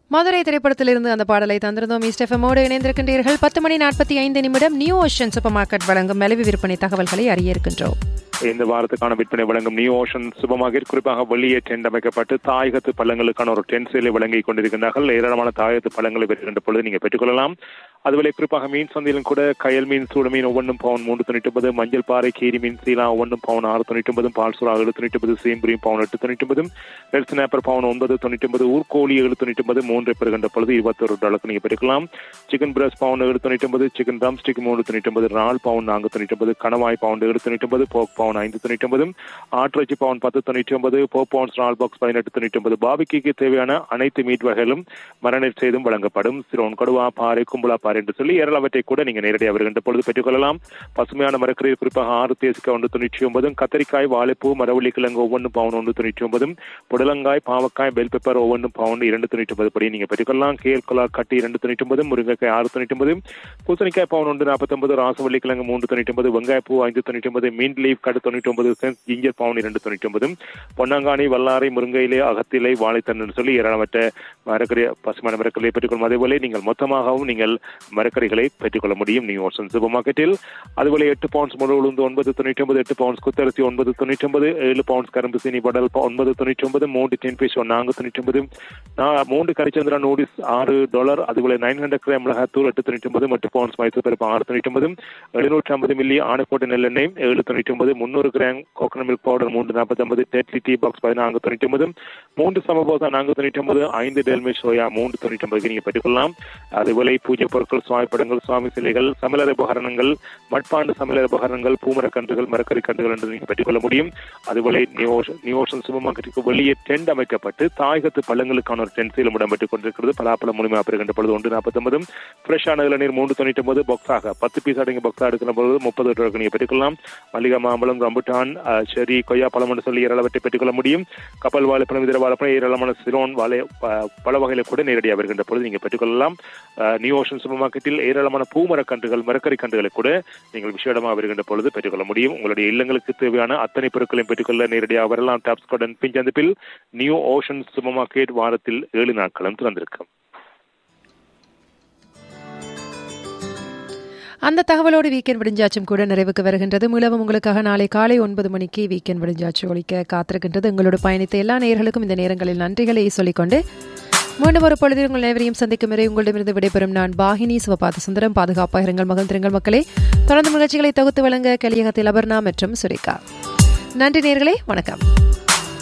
மதுரை திரைப்படத்திலிருந்து அந்த பாடலை தந்திருந்தோம் ஈஸ்டெஃபமோடு இணைந்திருக்கின்றீர்கள் பத்து மணி நாற்பத்தி ஐந்து நிமிடம் நியூ ஓஷன் சூப்பர் மார்க்கெட் வழங்கும் மலிவு விற்பனை தகவல்களை அறிய இருக்கின்றோம் இந்த வாரத்துக்கான விற்பனை வழங்கும் நியூ ஓஷன் சுபமாகிர் குறிப்பாக வெளியே டென்ட் அமைக்கப்பட்டு தாயகத்து பழங்களுக்கான ஒரு டென்ட் சேலை வழங்கி கொண்டிருக்கின்றார்கள் ஏராளமான தாயகத்து பழங்களை வருகின்ற பொழுது நீங்கள் பெற்றுக்கொள்ளலாம் அதுவேளை குறிப்பாக மீன் சந்தையிலும் கூட கயல் மீன் சூட மீன் ஒவ்வொன்றும் பவுன் மூன்று தொண்ணூற்றி ஒன்பது மஞ்சள் பாறை கீரி மீன் சீலா ஒவ்வொன்றும் பவுன் ஆறு தொண்ணூற்றி ஒன்பதும் பால் சுறா ஏழு தொண்ணூற்றி ஒன்பது சேம்புரியும் பவுன் எட்டு தொண்ணூற்றி ஒன்பதும் ரெட் ஸ்னாப்பர் பவுன் ஒன்பது தொண்ணூற்றி ஒன்பது ஊர்கோழி ஏழு தொண்ணூற்றி ஒன்பது மூன்று பெறுகின்ற பொழுது இருபத்தொரு டாலருக்கு நீங்கள் பெற்றுக்கலாம் சிக்கன் பிரஸ் பவுன் ஏழு தொண்ணூற்றி ஒன்பது சிக்கன் ட்ரம் ஸ்டிக் மூணு தொண்ணூற்றி ஒன்பது ரால் பவுன் நான்கு தொண்ணூற்றி ஒன்பது கணவாய் பவுன் ஏழு தொண்ணூற்றி ஒன்பது போக் பவுன் ஐந்து தொண்ணூற்றி ஒன்பது ஆட்டிறைச்சி பவுன் பத்து தொண்ணூற்றி ஒன்பது போ பவுன்ஸ் ரால் பாக்ஸ் பதினெட்டு தொண்ணூற்றி ஒன்பது பாபிக்கு தேவையான அனைத்து மீட் வகைகளும் மரணட் செய்தும் வழங்கப்படும் சிரோன் கடுவா பாறை கும்பலா பாறை என்று சொல்லி ஏராளவற்றை கூட நீங்கள் நேரடியாக வருகின்ற பொழுது பெற்றுக்கொள்ளலாம் பசுமையான மரக்கறி குறிப்பாக ஆறு தேசிக்காய் ஒன்று தொண்ணூற்றி ஒன்பதும் கத்தரிக்காய் வாழைப்பூ மரவள்ளி கிழங்கு ஒவ்வொன்றும் பவுன் ஒன்று தொண்ணூற்றி ஒன்பதும் புடலங்காய் பாவக்காய் பெல் பெப்பர் ஒவ்வொன்றும் பவுன் இரண்டு தொண்ணூற்றி ஒன்பது படி நீங்கள் பெற்றுக்கொள்ளலாம் கேர்குலா கட்டி இரண்டு தொண்ணூற்றி ஒன்பது முருங்கைக்காய் ஆறு தொண்ணூற்றி ஒன்பது பூசணிக்காய் பவுன் ஒன்று நாற்பத்தொன்பது ராசவள்ளி கிழங்கு மூன்று தொண்ணூற்றி ஒன்பது வெங்காயப்பூ ஐந்து தொண்ணூற்றி ஒன்பது மீன் லீவ் கடு தொண்ணூற்றி ஒன்பது சென்ஸ் ஜிஞ்சர் பவுன் இரண்டு தொண்ணூற்றி ஒன்பது பொன்னாங்கானி வல்லாரை முருங்கையிலே அகத்திலை வாழைத்தன்னு சொல்லி ஏராளமற்ற மரக்கறி பசுமான மரக்கறியை பெற்றுக்கொள்ளும் அதேபோல நீங்கள் மொத்தமாகவும் நீங்கள் மரக்கறிகளை பெற்றுக்கொள்ள முடியும் நியூ ஓஷன் சூப்பர் மார்க்கெட்டில் அதுபோல எட்டு பவுண்ட்ஸ் முழு உளுந்து ஒன்பது தொண்ணூற்றி ஒன்பது எட்டு பவுண்ட்ஸ் குத்தரிசி ஒன்பது தொண்ணூற்றி ஒன்பது ஏழு பவுண்ட்ஸ் கரும்பு சீனி படல் ஒன்பது தொண்ணூற்றி ஒன்பது மூன்று டென் பீஸ் நான்கு தொண்ணூற்றி ஒன்பது மூன்று கரிச்சந்திரா நூடிஸ் ஆறு டாலர் அதுபோல நைன் ஹண்ட்ரட் கிராம் மிளகாத்தூள் எட்டு தொண்ணூற்றி ஒன்பது எட்டு பவுண்ட்ஸ் மைசூர் பருப்பு ஆறு தொண்ணூற்றி ஒன்பது எழுநூற்றி ஐம்பது மில்லி ஆணைக்கோட்டை நெல்லெண்ணெய் ஏழு தொண்ணூற்றி ஒன்பது முந்நூறு கிராம் கோகனட் மில்க் பவுடர் மூன்று நாற்பத்தி ஒன்பது டெட்லி டீ பாக்ஸ் பதினான்கு தொண்ணூற்றி ஒன்பது மூன்று சமபோசா நான்கு தொண்ணூற்றி ஒன்பது ஐந்து டெல்மி சோயா மூன்று தொண்ணூற்றி ஒன்பதுக்கு நீங்கள் பெற்றுக்கொள்ளலாம் அதுபோல பூஜை பொருட்கள் சுவாமிப்படங்கள் சுவாமி சிலைகள் சமையலறை உபகரணங்கள் மட்பாண்டு சமையலறை உபகரணங்கள் பூமரக்கன்றுகள் மரக்கறி கன்றுகள் என்று நீங்கள் பெற்றுக்கொள்ள முடியும் அதுபோல நியோஷன் சூப்பர் மார்க்கெட்டுக்கு வெளியே டென்ட் அமைக்கப்பட்டு தாயகத்து பழங்களுக்கான ஒரு டென்ட் சேலம் இடம்பெற்றுக் கொண்டிருக்கிறது பலாப்பழம் முழுமையாக பெறுகின்ற பொழுது ஒன்று நாற்பத்தொன்பது ஃப்ரெஷ்ஷான இளநீர் மூன்று தொண்ணூற்றி ஒன்பது பாக்ஸாக பத்து பீஸ் அடங்கிய பாக்ஸாக எடுக்கிற பொழுது முப்பது ரூபாய்க்கு நீங்கள் பெற்றுக்கொள்ளலாம் மல்லிகை மாம்பழம் ரம்புட்டான் செரி கொய்யா பழம் என்று சொல்லி ஏராளவற்றை பெற்றுக்கொள்ள முடியும் கப்பல் வாழைப்பழம் இதர வாழைப்பழம் ஏராளமான சிரோன் வாழை பல வகையில கூட நேரடியாக வருகின்ற பொழுது நீங்கள் பெற்றுக்கொள்ளலாம் நியூ ஓஷன் சூப்பர் மார்க்கெட்டில் ஏராளமான பூமரக்கன்றுகள் மரக்கறி கன்றுகளை கூட நீங்கள் விஷயமாக வருகின்ற பொழுது பெற்றுக்கொள்ள முடியும் உங்களுடைய இல்லங்களுக்கு தேவையான அத்தனை பொருட்களையும் பெற்றுக்கொள்ள நேரடியாக வரலாம் டாப்ஸ் கார்டன் பிஞ்சந்திப்பில் நியூ ஓஷன் சூப்பர் மார்க்கெட் வாரத்தில் ஏழு நாட்களும் திறந்திருக்கும் அந்த தகவலோடு வீக்கெண்ட் விடிஞ்சாச்சும் கூட நிறைவுக்கு வருகின்றது மீளவும் உங்களுக்காக நாளை காலை ஒன்பது மணிக்கு வீக்கெண்ட் விடிஞ்சாச்சு ஒழிக்க காத்திருக்கின்றது எங்களோட பயணித்த எல்லா நேர்களுக்கும் இந்த நேரங்களில் நன்றிகளை சொல்லிக்கொண்டு மீண்டும் ஒரு பொழுது உங்கள் அனைவரையும் சந்திக்கும் வரை உங்களிடமிருந்து விடைபெறும் நான் பாகினி சிவபாத சுந்தரம் பாதுகாப்பாக இருங்கள் மகிழ்ந்திருங்கள் மக்களே தொடர்ந்து நிகழ்ச்சிகளை தொகுத்து வழங்க கலியகத்தில் அபர்ணா மற்றும் சுரேகா நன்றி நேர்களே வணக்கம்